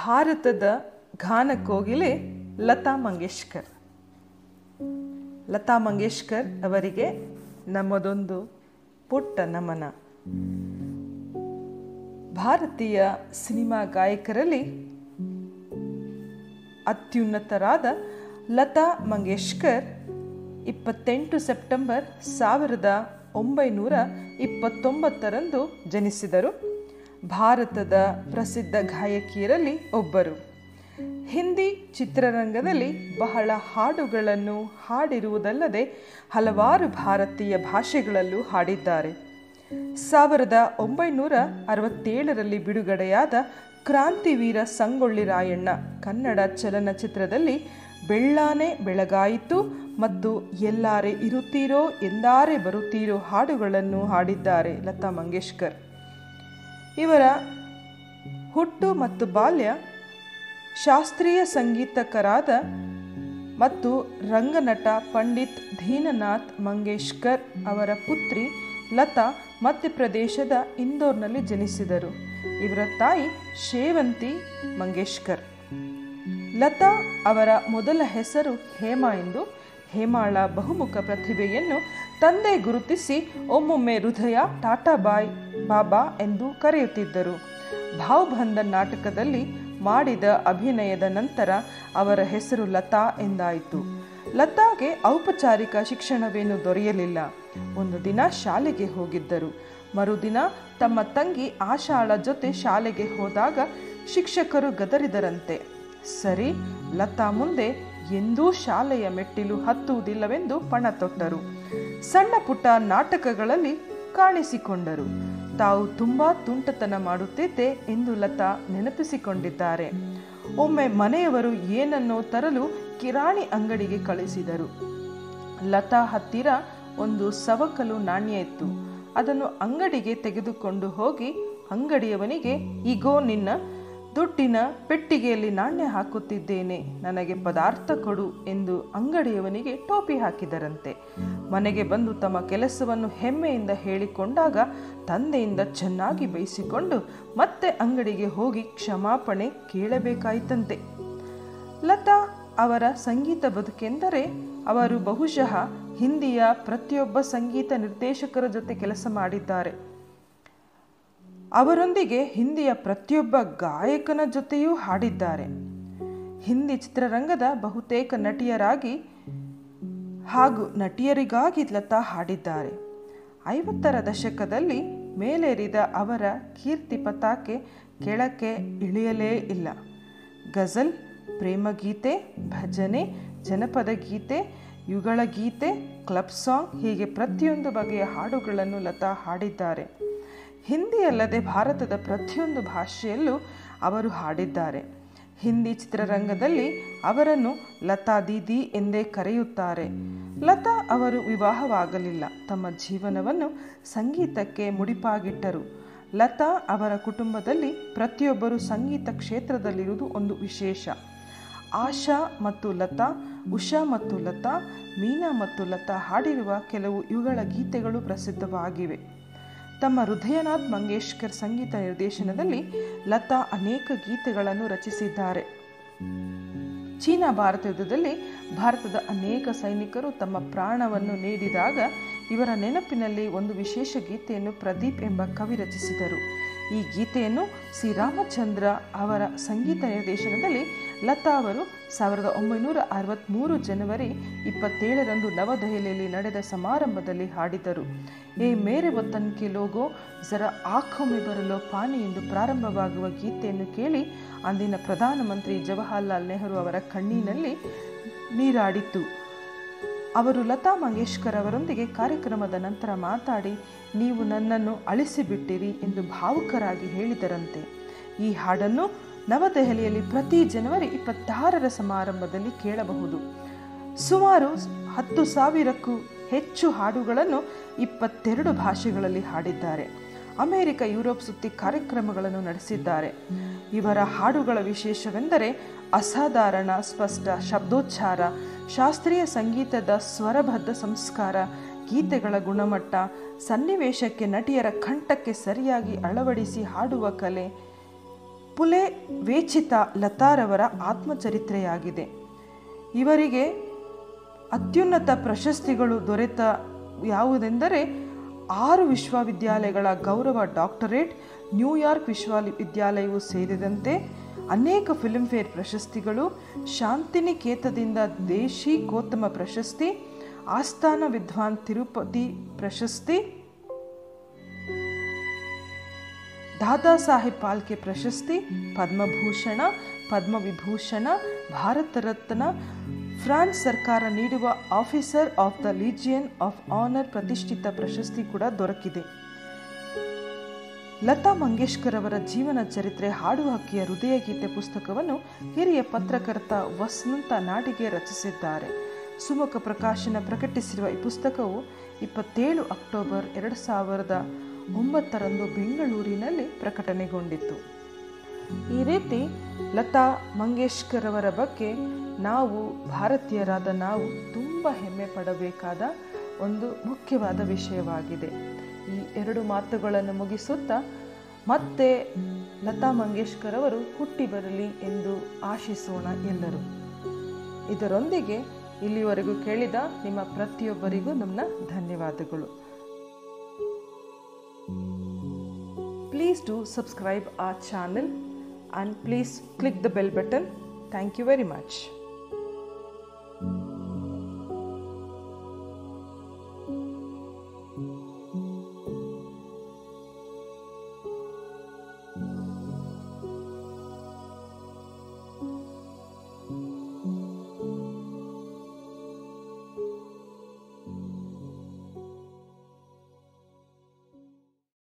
ಭಾರತದ ಗಾನ ಕೋಗಿಲೆ ಲತಾ ಮಂಗೇಶ್ಕರ್ ಲತಾ ಮಂಗೇಶ್ಕರ್ ಅವರಿಗೆ ನಮ್ಮದೊಂದು ಪುಟ್ಟ ನಮನ ಭಾರತೀಯ ಸಿನಿಮಾ ಗಾಯಕರಲ್ಲಿ ಅತ್ಯುನ್ನತರಾದ ಲತಾ ಮಂಗೇಶ್ಕರ್ ಇಪ್ಪತ್ತೆಂಟು ಸೆಪ್ಟೆಂಬರ್ ಸಾವಿರದ ಒಂಬೈನೂರ ಇಪ್ಪತ್ತೊಂಬತ್ತರಂದು ಜನಿಸಿದರು ಭಾರತದ ಪ್ರಸಿದ್ಧ ಗಾಯಕಿಯರಲ್ಲಿ ಒಬ್ಬರು ಹಿಂದಿ ಚಿತ್ರರಂಗದಲ್ಲಿ ಬಹಳ ಹಾಡುಗಳನ್ನು ಹಾಡಿರುವುದಲ್ಲದೆ ಹಲವಾರು ಭಾರತೀಯ ಭಾಷೆಗಳಲ್ಲೂ ಹಾಡಿದ್ದಾರೆ ಸಾವಿರದ ಒಂಬೈನೂರ ಅರವತ್ತೇಳರಲ್ಲಿ ಬಿಡುಗಡೆಯಾದ ಕ್ರಾಂತಿವೀರ ಸಂಗೊಳ್ಳಿ ರಾಯಣ್ಣ ಕನ್ನಡ ಚಲನಚಿತ್ರದಲ್ಲಿ ಬೆಳ್ಳಾನೆ ಬೆಳಗಾಯಿತು ಮತ್ತು ಎಲ್ಲಾರೆ ಇರುತ್ತೀರೋ ಎಂದಾರೆ ಬರುತ್ತೀರೋ ಹಾಡುಗಳನ್ನು ಹಾಡಿದ್ದಾರೆ ಲತಾ ಮಂಗೇಶ್ಕರ್ ಇವರ ಹುಟ್ಟು ಮತ್ತು ಬಾಲ್ಯ ಶಾಸ್ತ್ರೀಯ ಸಂಗೀತಕರಾದ ಮತ್ತು ರಂಗನಟ ಪಂಡಿತ್ ದೀನನಾಥ್ ಮಂಗೇಶ್ಕರ್ ಅವರ ಪುತ್ರಿ ಲತಾ ಮಧ್ಯಪ್ರದೇಶದ ಇಂದೋರ್ನಲ್ಲಿ ಜನಿಸಿದರು ಇವರ ತಾಯಿ ಶೇವಂತಿ ಮಂಗೇಶ್ಕರ್ ಲತಾ ಅವರ ಮೊದಲ ಹೆಸರು ಹೇಮಾ ಎಂದು ಹೇಮಾಳ ಬಹುಮುಖ ಪ್ರತಿಭೆಯನ್ನು ತಂದೆ ಗುರುತಿಸಿ ಒಮ್ಮೊಮ್ಮೆ ಹೃದಯ ಟಾಟಾಬಾಯ್ ಬಾಬಾ ಎಂದು ಕರೆಯುತ್ತಿದ್ದರು ಭಾವಬಂಧ ನಾಟಕದಲ್ಲಿ ಮಾಡಿದ ಅಭಿನಯದ ನಂತರ ಅವರ ಹೆಸರು ಲತಾ ಎಂದಾಯಿತು ಲತಾಗೆ ಔಪಚಾರಿಕ ಶಿಕ್ಷಣವೇನು ದೊರೆಯಲಿಲ್ಲ ಒಂದು ದಿನ ಶಾಲೆಗೆ ಹೋಗಿದ್ದರು ಮರುದಿನ ತಮ್ಮ ತಂಗಿ ಆಶಾಳ ಜೊತೆ ಶಾಲೆಗೆ ಹೋದಾಗ ಶಿಕ್ಷಕರು ಗದರಿದರಂತೆ ಸರಿ ಲತಾ ಮುಂದೆ ಎಂದೂ ಶಾಲೆಯ ಮೆಟ್ಟಿಲು ಹತ್ತುವುದಿಲ್ಲವೆಂದು ಪಣ ತೊಟ್ಟರು ಸಣ್ಣ ಪುಟ್ಟ ನಾಟಕಗಳಲ್ಲಿ ಕಾಣಿಸಿಕೊಂಡರು ತಾವು ತುಂಬಾ ತುಂಟತನ ಮಾಡುತ್ತಿದ್ದೆ ಎಂದು ಲತಾ ನೆನಪಿಸಿಕೊಂಡಿದ್ದಾರೆ ಒಮ್ಮೆ ಮನೆಯವರು ಏನನ್ನೋ ತರಲು ಕಿರಾಣಿ ಅಂಗಡಿಗೆ ಕಳಿಸಿದರು ಲತಾ ಹತ್ತಿರ ಒಂದು ಸವಕಲು ನಾಣ್ಯ ಇತ್ತು ಅದನ್ನು ಅಂಗಡಿಗೆ ತೆಗೆದುಕೊಂಡು ಹೋಗಿ ಅಂಗಡಿಯವನಿಗೆ ಈಗೋ ನಿನ್ನ ದುಡ್ಡಿನ ಪೆಟ್ಟಿಗೆಯಲ್ಲಿ ನಾಣ್ಯ ಹಾಕುತ್ತಿದ್ದೇನೆ ನನಗೆ ಪದಾರ್ಥ ಕೊಡು ಎಂದು ಅಂಗಡಿಯವನಿಗೆ ಟೋಪಿ ಹಾಕಿದರಂತೆ ಮನೆಗೆ ಬಂದು ತಮ್ಮ ಕೆಲಸವನ್ನು ಹೆಮ್ಮೆಯಿಂದ ಹೇಳಿಕೊಂಡಾಗ ತಂದೆಯಿಂದ ಚೆನ್ನಾಗಿ ಬೈಸಿಕೊಂಡು ಮತ್ತೆ ಅಂಗಡಿಗೆ ಹೋಗಿ ಕ್ಷಮಾಪಣೆ ಕೇಳಬೇಕಾಯಿತಂತೆ ಲತಾ ಅವರ ಸಂಗೀತ ಬದುಕೆಂದರೆ ಅವರು ಬಹುಶಃ ಹಿಂದಿಯ ಪ್ರತಿಯೊಬ್ಬ ಸಂಗೀತ ನಿರ್ದೇಶಕರ ಜೊತೆ ಕೆಲಸ ಮಾಡಿದ್ದಾರೆ ಅವರೊಂದಿಗೆ ಹಿಂದಿಯ ಪ್ರತಿಯೊಬ್ಬ ಗಾಯಕನ ಜೊತೆಯೂ ಹಾಡಿದ್ದಾರೆ ಹಿಂದಿ ಚಿತ್ರರಂಗದ ಬಹುತೇಕ ನಟಿಯರಾಗಿ ಹಾಗೂ ನಟಿಯರಿಗಾಗಿ ಲತಾ ಹಾಡಿದ್ದಾರೆ ಐವತ್ತರ ದಶಕದಲ್ಲಿ ಮೇಲೇರಿದ ಅವರ ಕೀರ್ತಿ ಪತಾಕೆ ಕೆಳಕ್ಕೆ ಇಳಿಯಲೇ ಇಲ್ಲ ಗಜಲ್ ಪ್ರೇಮಗೀತೆ ಭಜನೆ ಜನಪದ ಗೀತೆ ಯುಗಳ ಗೀತೆ ಕ್ಲಬ್ ಸಾಂಗ್ ಹೀಗೆ ಪ್ರತಿಯೊಂದು ಬಗೆಯ ಹಾಡುಗಳನ್ನು ಲತಾ ಹಾಡಿದ್ದಾರೆ ಹಿಂದಿ ಅಲ್ಲದೆ ಭಾರತದ ಪ್ರತಿಯೊಂದು ಭಾಷೆಯಲ್ಲೂ ಅವರು ಹಾಡಿದ್ದಾರೆ ಹಿಂದಿ ಚಿತ್ರರಂಗದಲ್ಲಿ ಅವರನ್ನು ಲತಾ ದೀದಿ ಎಂದೇ ಕರೆಯುತ್ತಾರೆ ಲತಾ ಅವರು ವಿವಾಹವಾಗಲಿಲ್ಲ ತಮ್ಮ ಜೀವನವನ್ನು ಸಂಗೀತಕ್ಕೆ ಮುಡಿಪಾಗಿಟ್ಟರು ಲತಾ ಅವರ ಕುಟುಂಬದಲ್ಲಿ ಪ್ರತಿಯೊಬ್ಬರು ಸಂಗೀತ ಕ್ಷೇತ್ರದಲ್ಲಿರುವುದು ಒಂದು ವಿಶೇಷ ಆಶಾ ಮತ್ತು ಲತಾ ಉಷಾ ಮತ್ತು ಲತಾ ಮೀನಾ ಮತ್ತು ಲತಾ ಹಾಡಿರುವ ಕೆಲವು ಇವುಗಳ ಗೀತೆಗಳು ಪ್ರಸಿದ್ಧವಾಗಿವೆ ತಮ್ಮ ಹೃದಯನಾಥ್ ಮಂಗೇಶ್ಕರ್ ಸಂಗೀತ ನಿರ್ದೇಶನದಲ್ಲಿ ಲತಾ ಅನೇಕ ಗೀತೆಗಳನ್ನು ರಚಿಸಿದ್ದಾರೆ ಚೀನಾ ಭಾರತ ಯುದ್ಧದಲ್ಲಿ ಭಾರತದ ಅನೇಕ ಸೈನಿಕರು ತಮ್ಮ ಪ್ರಾಣವನ್ನು ನೀಡಿದಾಗ ಇವರ ನೆನಪಿನಲ್ಲಿ ಒಂದು ವಿಶೇಷ ಗೀತೆಯನ್ನು ಪ್ರದೀಪ್ ಎಂಬ ಕವಿ ರಚಿಸಿದರು ಈ ಗೀತೆಯನ್ನು ಶ್ರೀರಾಮಚಂದ್ರ ಅವರ ಸಂಗೀತ ನಿರ್ದೇಶನದಲ್ಲಿ ಲತಾ ಅವರು ಸಾವಿರದ ಒಂಬೈನೂರ ಅರವತ್ತ್ಮೂರು ಜನವರಿ ಇಪ್ಪತ್ತೇಳರಂದು ನವದೆಹಲಿಯಲ್ಲಿ ನಡೆದ ಸಮಾರಂಭದಲ್ಲಿ ಹಾಡಿದರು ಏ ಮೇರೆ ವತನ್ ಕೆ ಲೋಗೋ ಜರ ಆಖೊಮ್ಮೆ ಬರಲೋ ಪಾನಿ ಎಂದು ಪ್ರಾರಂಭವಾಗುವ ಗೀತೆಯನ್ನು ಕೇಳಿ ಅಂದಿನ ಪ್ರಧಾನಮಂತ್ರಿ ಜವಾಹರ್ಲಾಲ್ ನೆಹರು ಅವರ ಕಣ್ಣಿನಲ್ಲಿ ನೀರಾಡಿತು ಅವರು ಲತಾ ಮಂಗೇಶ್ಕರ್ ಅವರೊಂದಿಗೆ ಕಾರ್ಯಕ್ರಮದ ನಂತರ ಮಾತಾಡಿ ನೀವು ನನ್ನನ್ನು ಅಳಿಸಿಬಿಟ್ಟಿರಿ ಎಂದು ಭಾವುಕರಾಗಿ ಹೇಳಿದರಂತೆ ಈ ಹಾಡನ್ನು ನವದೆಹಲಿಯಲ್ಲಿ ಪ್ರತಿ ಜನವರಿ ಇಪ್ಪತ್ತಾರರ ಸಮಾರಂಭದಲ್ಲಿ ಕೇಳಬಹುದು ಸುಮಾರು ಹತ್ತು ಸಾವಿರಕ್ಕೂ ಹೆಚ್ಚು ಹಾಡುಗಳನ್ನು ಇಪ್ಪತ್ತೆರಡು ಭಾಷೆಗಳಲ್ಲಿ ಹಾಡಿದ್ದಾರೆ ಅಮೆರಿಕ ಯುರೋಪ್ ಸುತ್ತಿ ಕಾರ್ಯಕ್ರಮಗಳನ್ನು ನಡೆಸಿದ್ದಾರೆ ಇವರ ಹಾಡುಗಳ ವಿಶೇಷವೆಂದರೆ ಅಸಾಧಾರಣ ಸ್ಪಷ್ಟ ಶಬ್ದೋಚ್ಚಾರ ಶಾಸ್ತ್ರೀಯ ಸಂಗೀತದ ಸ್ವರಬದ್ಧ ಸಂಸ್ಕಾರ ಗೀತೆಗಳ ಗುಣಮಟ್ಟ ಸನ್ನಿವೇಶಕ್ಕೆ ನಟಿಯರ ಕಂಠಕ್ಕೆ ಸರಿಯಾಗಿ ಅಳವಡಿಸಿ ಹಾಡುವ ಕಲೆ ಪುಲೆ ವೇಚಿತ ಲತಾರವರ ಆತ್ಮಚರಿತ್ರೆಯಾಗಿದೆ ಇವರಿಗೆ ಅತ್ಯುನ್ನತ ಪ್ರಶಸ್ತಿಗಳು ದೊರೆತ ಯಾವುದೆಂದರೆ ಆರು ವಿಶ್ವವಿದ್ಯಾಲಯಗಳ ಗೌರವ ಡಾಕ್ಟರೇಟ್ ನ್ಯೂಯಾರ್ಕ್ ವಿಶ್ವವಿದ್ಯಾಲಯವು ಸೇರಿದಂತೆ ಅನೇಕ ಫಿಲ್ಮ್ಫೇರ್ ಪ್ರಶಸ್ತಿಗಳು ಶಾಂತಿನಿಕೇತದಿಂದ ದೇಶಿ ಗೌತಮ ಪ್ರಶಸ್ತಿ ಆಸ್ಥಾನ ವಿದ್ವಾನ್ ತಿರುಪತಿ ಪ್ರಶಸ್ತಿ ದಾದಾ ಸಾಹೇಬ್ ಪಾಲ್ಕೆ ಪ್ರಶಸ್ತಿ ಪದ್ಮಭೂಷಣ ಪದ್ಮವಿಭೂಷಣ ಭಾರತ ರತ್ನ ಫ್ರಾನ್ಸ್ ಸರ್ಕಾರ ನೀಡುವ officer of the legion of honour ಪ್ರತಿಷ್ಠಿತ ಪ್ರಶಸ್ತಿ ಕೂಡ ದೊರಕಿದೆ ಲತಾ ಮಂಗೇಶ್ಕರ್ ಅವರ ಜೀವನ ಚರಿತ್ರೆ ಹಾಡು ಹಕ್ಕಿಯ ಹೃದಯ ಗೀತೆ ಪುಸ್ತಕವನ್ನು ಹಿರಿಯ ಪತ್ರಕರ್ತ ವಸಂತ ನಾಟಿಗೆ ರಚಿಸಿದ್ದಾರೆ ಸುಮುಖ ಪ್ರಕಾಶನ ಪ್ರಕಟಿಸಿರುವ ಈ ಪುಸ್ತಕವು ಇಪ್ಪತ್ತೇಳು ಅಕ್ಟೋಬರ್ ಎರಡು ಸಾವಿರದ ಒಂಬತ್ತರಂದು ಬೆಂಗಳೂರಿನಲ್ಲಿ ಪ್ರಕಟಣೆಗೊಂಡಿತು ಈ ರೀತಿ ಲತಾ ಮಂಗೇಶ್ಕರ್ ಅವರ ಬಗ್ಗೆ ನಾವು ಭಾರತೀಯರಾದ ನಾವು ತುಂಬ ಹೆಮ್ಮೆ ಪಡಬೇಕಾದ ಒಂದು ಮುಖ್ಯವಾದ ವಿಷಯವಾಗಿದೆ ಈ ಎರಡು ಮಾತುಗಳನ್ನು ಮುಗಿಸುತ್ತಾ ಮತ್ತೆ ಲತಾ ಮಂಗೇಶ್ಕರ್ ಅವರು ಹುಟ್ಟಿ ಬರಲಿ ಎಂದು ಆಶಿಸೋಣ ಎಲ್ಲರೂ ಇದರೊಂದಿಗೆ ಇಲ್ಲಿವರೆಗೂ ಕೇಳಿದ ನಿಮ್ಮ ಪ್ರತಿಯೊಬ್ಬರಿಗೂ ನನ್ನ ಧನ್ಯವಾದಗಳು please do subscribe our channel and please click the bell button. Thank you very much.